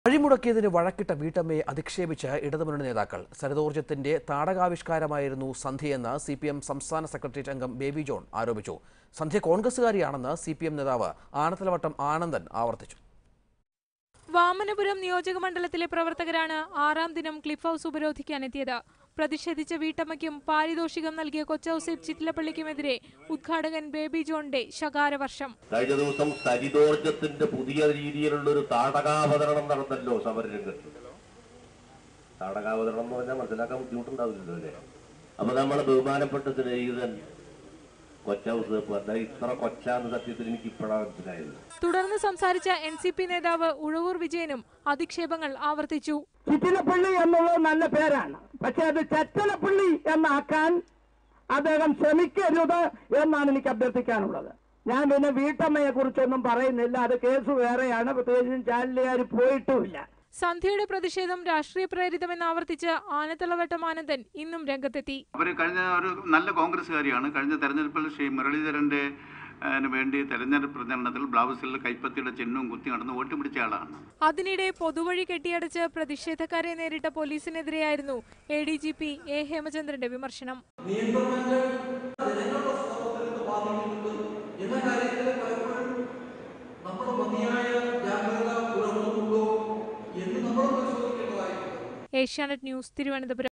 വഴിമുടക്കിയതിന് വഴക്കിട്ട വീട്ടമ്മയെ അധിക്ഷേപിച്ച് ഇടതുമുന്നണി നേതാക്കൾ സരിതോർജത്തിന്റെ താടകാവിഷ്കാരമായിരുന്നു സന്ധ്യയെന്ന് സി പി എം സംസ്ഥാന സെക്രട്ടേറിയറ്റ് അംഗം ബേബി ജോൺ ആരോപിച്ചു സന്ധ്യ കോൺഗ്രസുകാരിയാണെന്ന് സി പി എം നേതാവ് ആനത്തലവട്ടം ആനന്ദൻ ആവർത്തിച്ചു വാമനപുരം നിയോജക മണ്ഡലത്തിലെ പ്രവർത്തകരാണ് ആറാം ദിനം ക്ലിഫ് ഹൌസ് ഉപരോധിക്കാനെത്തിയത് പ്രതിഷേധിച്ച വീട്ടമ്മയ്ക്കും പാരിതോഷികം നൽകിയ കൊച്ചൌസേപ്പ് ചിറ്റിലപ്പള്ളിക്കുമെതിരെ ഉദ്ഘാടകൻ ബേബി ജോണിന്റെ ശകാരവർഷം കഴിഞ്ഞ ദിവസം സരിതോർജത്തിന്റെ പുതിയ രീതിയിലുള്ള ഒരു താടകാവതരണം നടന്നല്ലോ സമരരംഗത്ത് താടകാവതരണം എന്ന് പറഞ്ഞാൽ മനസ്സിലാക്കാൻ ബുദ്ധിമുട്ടുണ്ടാവില്ലല്ലോ അല്ലേ അപ്പൊ നമ്മളെ ബഹുമാനപ്പെട്ട സ്നേഹിതൻ കൊച്ചൗസ് പറഞ്ഞ ഇത്ര കൊച്ചാന്ന് സത്യത്തിൽ എനിക്ക് ഇപ്പോഴാണ് മനസ്സിലായത് തുടർന്ന് സംസാരിച്ച എൻ സി പി നേതാവ് ഉഴവൂർ വിജയനും അധിക്ഷേപങ്ങൾ ആവർത്തിച്ചു ചിറ്റിലപ്പള്ളി എന്നുള്ളത് നല്ല പേരാണ് പക്ഷെ അത് ചച്ചലപ്പള്ളി എന്നാക്കാൻ അദ്ദേഹം ശ്രമിക്കരുത് എന്നാണ് എനിക്ക് അഭ്യർത്ഥിക്കാനുള്ളത് ഞാൻ പിന്നെ വീട്ടമ്മയെ കുറിച്ചൊന്നും പറയുന്നില്ല അത് കേസ് വേറെയാണ് പ്രത്യേകിച്ചും ചാനലുകാർ പോയിട്ടുമില്ല സന്ധ്യയുടെ പ്രതിഷേധം രാഷ്ട്രീയ പ്രേരിതമെന്ന് ആവർത്തിച്ച് ആനത്തളവട്ടം ആനന്ദൻ ഇന്നും രംഗത്തെത്തി അവർ കഴിഞ്ഞ ഒരു നല്ല കോൺഗ്രസ്സുകാരിയാണ് കഴിഞ്ഞ തെരഞ്ഞെടുപ്പിൽ ശ്രീ മുരളീധരൻ്റെ അതിന് വേണ്ടി തെരഞ്ഞെടുപ്പ് പ്രചരണത്തിൽ ബ്ലൗസിൽ കൈപ്പത്തിയുടെ ചിഹ്നവും കുത്തി നടന്ന് വോട്ട് പിടിച്ച ആളാണ് അതിനിടെ പൊതുവഴി കെട്ടിയടച്ച് പ്രതിഷേധക്കാരെ നേരിട്ട പോലീസിനെതിരെയായിരുന്നു A D G P A ഹേമചന്ദ്രന്റെ വിമർശനം ഏഷ്യാനെറ്റ് ന്യൂസ് തിരുവനന്തപുരം